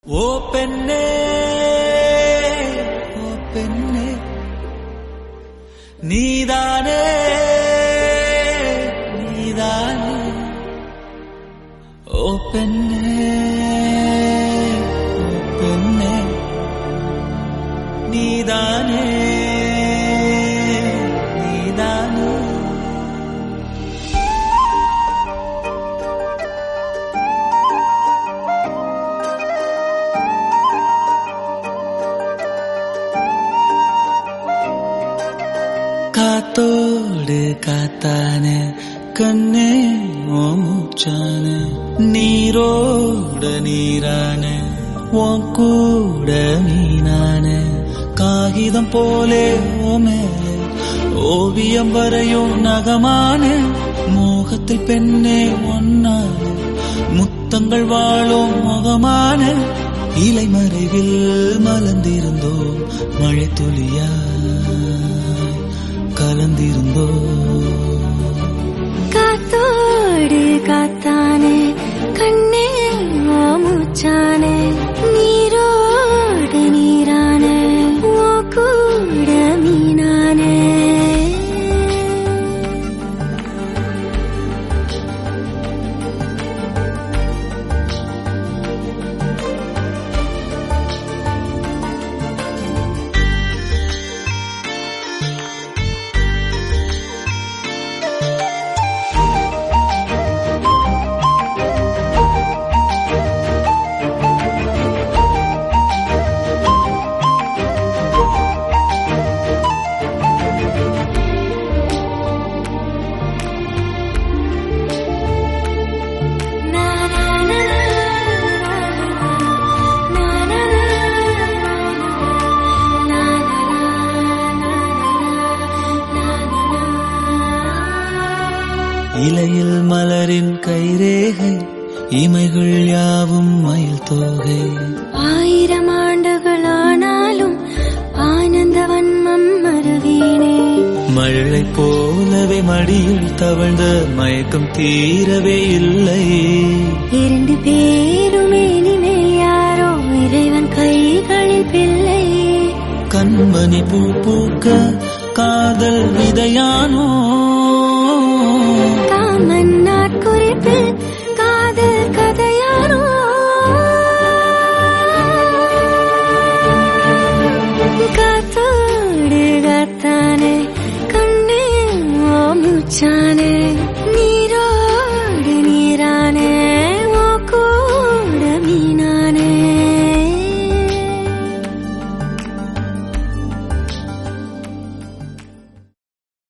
ஓ பெண்ணே ஓ பெண்ணே நீதானே நீதானே ஓ பெண்ணே ஓ பெண்ணே நீதானே நீதானே காத்தோடு காத்தான கண்ணே ஓச்சான நீரோடு நீரான உன் கூட மீனான காகிதம் போலே ஓ மேலே ஓவியம் வரையும் நகமான மோகத்தில் பெண்ணே ஒன்னான முத்தங்கள் வாழும் முகமான இலை மறைவில் மலர்ந்திருந்தோம் மழை துளியாய் கலந்திருந்தோ காத்தோடு காத்தானே கண்ணே ஓ மூச்சானே நீரோடு நீரானே ஓ கூட மீனானே நா நா நா நா நா நா இலையில் மலரின் கைரேகை இமைகள் யாவும் மயில் தோகை ஆயிரம் ஆண்டுகளானாலும் ஆனந்த வன்மம் மறவேனே மழை போலவே மடியில் தவழ்ந்த மயக்கம் தீரவே இல்லை இரண்டு பேருமே இனிமேல் யாரோ இறைவன் கைகளில் பிள்ளை கண்மணி பூ பூக்க காதல் விதையானோ காமன் நாட்குறி